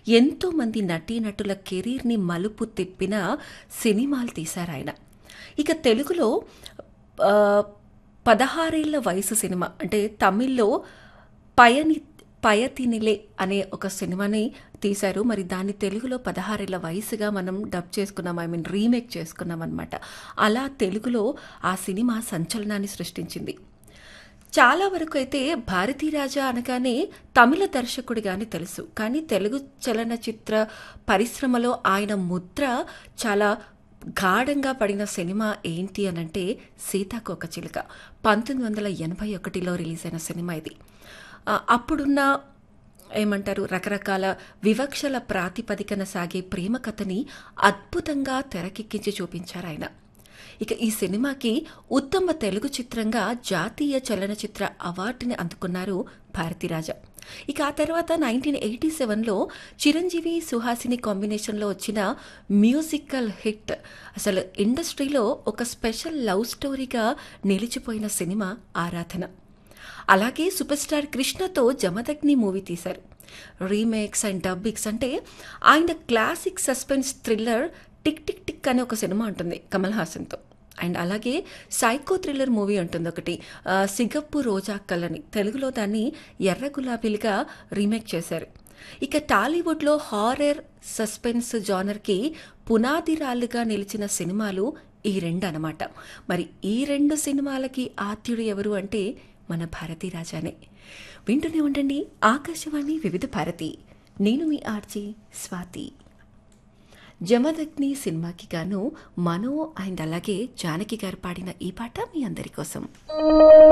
ఎంతోమంది నటీనటుల కెరీర్ని మలుపు తిప్పిన సినిమాలు తీశారు ఆయన ఇక తెలుగులో ఆ, పదహారేళ్ల వయసు సినిమా అంటే తమిళ్లో పయని పయతినిలే అనే ఒక సినిమాని తీశారు మరి దాన్ని తెలుగులో పదహారేళ్ల వయసుగా మనం డబ్ చేసుకున్నాం ఐ మీన్ రీమేక్ చేసుకున్నాం అనమాట అలా తెలుగులో ఆ సినిమా సంచలనాన్ని సృష్టించింది చాలా వరకు అయితే భారతీరాజా అనగానే తమిళ దర్శకుడిగానే తెలుసు కానీ తెలుగు చలనచిత్ర పరిశ్రమలో ఆయన ముద్ర చాలా గాఢంగా పడిన సినిమా ఏంటి అనంటే సీతాకోక చిలుక పంతొమ్మిది వందల ఎనభై ఒకటిలో రిలీజ్ అయిన సినిమా ఇది ఆ, అప్పుడున్న ఏమంటారు రకరకాల వివక్షల ప్రాతిపదికన సాగే ప్రేమ కథని అద్భుతంగా తెరకెక్కించి చూపించారు ఆయన ఇక ఈ సినిమాకి ఉత్తమ తెలుగు చిత్రంగా జాతీయ చలనచిత్ర అవార్డుని అందుకున్నారు భారతీరాజా ఇక ఆ తర్వాత నైన్టీన్ ఎయిటీ సెవెన్లో చిరంజీవి సుహాసిని కాంబినేషన్లో వచ్చిన మ్యూజికల్ హిట్ అసలు ఇండస్ట్రీలో ఒక స్పెషల్ లవ్ స్టోరీగా నిలిచిపోయిన సినిమా ఆరాధన అలాగే సూపర్ స్టార్ కృష్ణతో జమదగ్ని మూవీ తీశారు రీమేక్స్ అండ్ డబ్బిక్స్ అంటే ఆయన classic suspense thriller Tik Tik Tik అనే ఒక సినిమా ఉంటుంది కమల్ హాసన్తో అండ్ అలాగే సైకో థ్రిల్లర్ మూవీ ఉంటుంది ఒకటి ఆ, సిగప్పు రోజా కలని తెలుగులో దాన్ని ఎర్ర గులాబీలుగా రీమేక్ చేశారు ఇక టాలీవుడ్లో హారర్ సస్పెన్స్ జానర్కి పునాదిరాళ్ళుగా నిలిచిన సినిమాలు ఈ రెండు అనమాట మరి ఈ రెండు సినిమాలకి ఆద్యుడు ఎవరు అంటే మన భారతీ రాజానే వింటూనే ఉండండి ఆకాశవాణి వివిధ భారతి నేను మీ ఆర్జీ స్వాతి జమదగ్ని సినిమాకి గాను మనో అండ్ అలాగే జానకి గారు పాడిన ఈ పాట మీ అందరి కోసం